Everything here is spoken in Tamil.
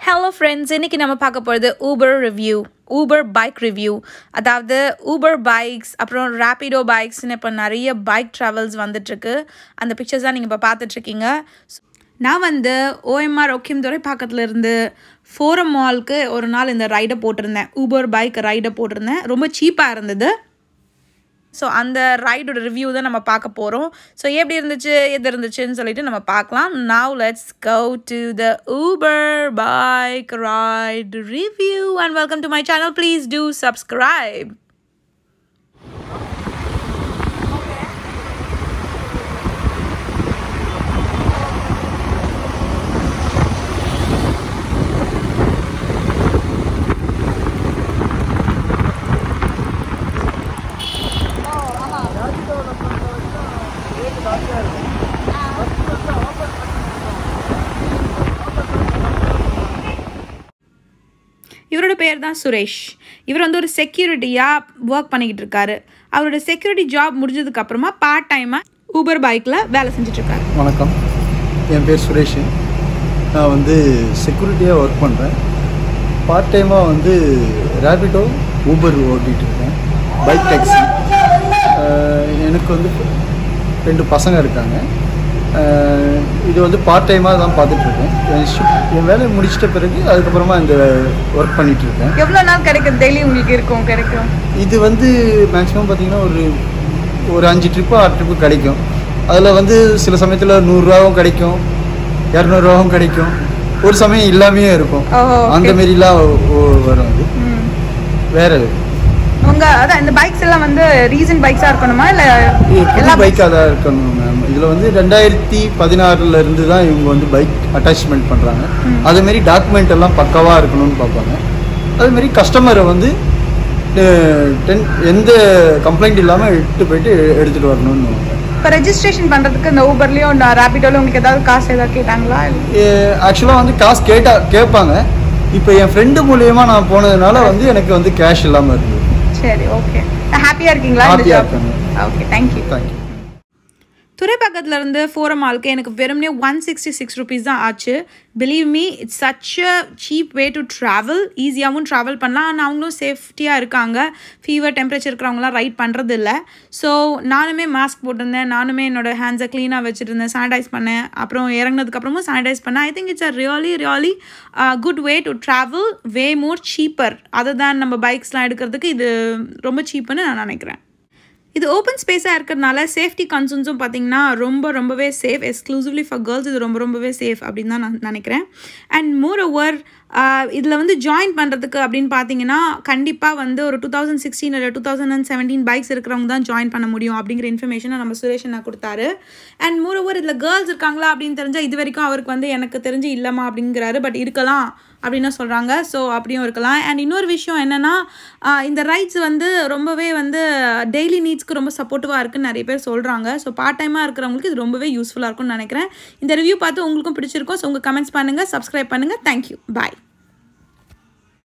ஹலோ ஃப்ரெண்ட்ஸ் இன்னைக்கு நம்ம பார்க்க போகிறது Uber review Uber bike review அதாவது ஊபர் பைக்ஸ் அப்புறம் ரேப்பிடோ பைக்ஸ்னு இப்போ நிறைய பைக் ட்ராவல்ஸ் வந்துட்டுருக்கு அந்த பிக்சர்ஸ் தான் நீங்கள் இப்போ பார்த்துட்ருக்கீங்க நான் வந்து ஓஎம்ஆர் ஒக்கியம்துறை பக்கத்தில் இருந்து ஃபோரம் மால்க்கு ஒரு நாள் இந்த ரைடை போட்டிருந்தேன் ஊபர் பைக் ரைடை போட்டிருந்தேன் ரொம்ப சீப்பாக இருந்தது ஸோ அந்த ரைடோட ரிவ்யூ தான் நம்ம பார்க்க போகிறோம் ஸோ எப்படி இருந்துச்சு எது இருந்துச்சுன்னு சொல்லிட்டு நம்ம பார்க்கலாம் now let's go to the Uber bike ride review and welcome to my channel please do subscribe இவரோட பேர் தான் சுரேஷ் இவர் வந்து ஒரு செக்யூரிட்டியாக ஒர்க் பண்ணிக்கிட்டு இருக்காரு அவரோட செக்யூரிட்டி ஜாப் முடிஞ்சதுக்கு அப்புறமா பார்ட் டைமாக ஊபர் பைக்கில் வேலை செஞ்சுட்டு இருக்காரு வணக்கம் என் பேர் சுரேஷ் நான் வந்து செக்யூரிட்டியாக ஒர்க் பண்ணுறேன் பார்ட் டைமாக வந்து ரேபிடோ ஊபர் ஓட்டிகிட்டு இருக்கேன் பைக் டாக்ஸி எனக்கு வந்து ரெண்டு பசங்க இருக்காங்க அஹ் இது வந்து பார்ட் டைமாக தான் பார்த்துட்ருக்கேன் என் ஷிஃப்ட் என் வேலையை முடிச்சிட்ட பிறகு அதுக்கப்புறமா இந்த ஒர்க் பண்ணிகிட்டு இருக்கேன் எவ்வளோ நாள் கிடைக்கும் டெய்லி உங்களுக்கு இருக்கும் கிடைக்கும் இது வந்து மேக்ஸிமம் பார்த்தீங்கன்னா ஒரு ஒரு அஞ்சு ட்ரிப்பு ஆறு ட்ரிப்பு கிடைக்கும் அதில் வந்து சில சமயத்தில் நூறுரூவாவும் கிடைக்கும் இரநூறுவாவும் கிடைக்கும் ஒரு சமயம் இல்லாமையே இருக்கும் ஓ, okay. அந்த மாரிலாம் ஒ- வரும் அது வேற உங்க அதான் இந்த பைக்ஸ் எல்லாம் வந்து ரீசன்ட் பைக்ஸா இருக்கணுமா இல்ல புது பைக்காக தான் இருக்கணும் மேம் இதில் வந்து ரெண்டாயிரத்தி பதினாறுல இருந்து தான் இவங்க வந்து பைக் அட்டாச்மெண்ட் பண்ணுறாங்க அதேமாரி டாக்குமெண்ட் எல்லாம் பக்காவாக இருக்கணும்னு பார்ப்பாங்க அதேமாரி கஸ்டமரை வந்து டென் எந்த கம்ப்ளைண்ட் இல்லாமல் இட்டு போயிட்டு எடுத்துகிட்டு வரணும்னு இப்போ ரெஜிஸ்ட்ரேஷன் பண்றதுக்கு இந்த ஊபர்லயும் ரேபிடோல உங்களுக்கு ஏதாவது காசு ஏதாவது கேட்டாங்களா ஆக்சுவலாக வந்து காசு கேட்டா கேட்பாங்க இப்போ என் ஃப்ரெண்டு மூலியமா நான் போனதுனால வந்து எனக்கு வந்து கேஷ் இல்லாமல் இருந்தது சரி ஓகே ஹாப்பியா இருக்கீங்களா ஹாப்பியாக இருக்காங்க ஓகே தேங்க்யூ தேங்க்யூ துறைப்பக்கத்துல இருந்து ஃபோரம் மாலுக்கு எனக்கு வெறுமனே ஒன் சிக்ஸ்டி சிக்ஸ் ருபீஸ் தான் ஆச்சு believe me it's such a cheap way to travel ஈஸியாகவும் ட்ராவல் பண்ணலாம் ஆனால் அவங்களும் சேஃப்டியாக இருக்காங்க ஃபீவர் டெம்பரேச்சர் இருக்கிறவங்களாம் ரைட் பண்ணுறது இல்லை ஸோ நானுமே மாஸ்க் போட்டிருந்தேன் நானுமே என்னோட ஹேண்ட்ஸை க்ளீனாக வச்சுருந்தேன் சானிடைஸ் பண்ணேன் அப்புறம் இறங்கினதுக்கப்புறமும் சானிடைஸ் பண்ணேன் I think it's a really really good way to travel way more cheaper அதை தான் நம்ம பைக்ஸ்லாம் எடுக்கிறதுக்கு இது ரொம்ப சீப்புன்னு நான் நினைக்கிறேன் இது ஓப்பன் ஸ்பேஸாக இருக்கிறதுனால சேஃப்டி கன்சர்ன்ஸும் பார்த்தீங்கன்னா ரொம்ப ரொம்பவே சேஃப் எக்ஸ்க்ளூசிவ்லி ஃபார் கேர்ள்ஸ் இது ரொம்ப ரொம்பவே சேஃப் அப்படின்னு தான் நான் நினைக்கிறேன் அண்ட் மோர் ஓவர் இதில் வந்து ஜாயின் பண்ணுறதுக்கு அப்படின்னு பார்த்தீங்கன்னா கண்டிப்பாக வந்து ஒரு டூ தௌசண்ட் சிக்ஸ்டீன் இல்லை two thousand and seventeen bikes இருக்கிறவங்க தான் ஜாயின் பண்ண முடியும் அப்படிங்கிற இன்ஃபர்மேஷனை நம்ம சுரேஷ் நான் கொடுத்தாரு அண்ட் மோர் ஓவர் இதில் கேர்ள்ஸ் இருக்காங்களா அப்படின்னு தெரிஞ்சால் இது வரைக்கும் அவருக்கு வந்து எனக்கு தெரிஞ்சு இல்லைம்மா அப்படிங்கிறாரு பட் இருக்கலாம் அப்படின்னு சொல்கிறாங்க ஸோ அப்படியும் இருக்கலாம் அண்ட் இன்னொரு விஷயம் என்னென்னா இந்த ரைட்ஸ் வந்து ரொம்பவே வந்து டெய்லி நீட்ஸ்க்கு ரொம்ப சப்போர்ட்டிவாக இருக்குன்னு நிறைய பேர் சொல்கிறாங்க ஸோ பார்ட் டைமாக இருக்கிறவங்களுக்கு இது ரொம்பவே யூஸ்ஃபுல்லாக இருக்கும்னு நினைக்கிறேன் இந்த ரிவ்யூ பார்த்து உங்களுக்கும் பிடிச்சிருக்கும் ஸோ உங்கள் கமெண்ட்ஸ் பண்ணுங்கள் சப்ஸ்கிரைப் பண்ணுங்கள் தேங்க்யூ பாய்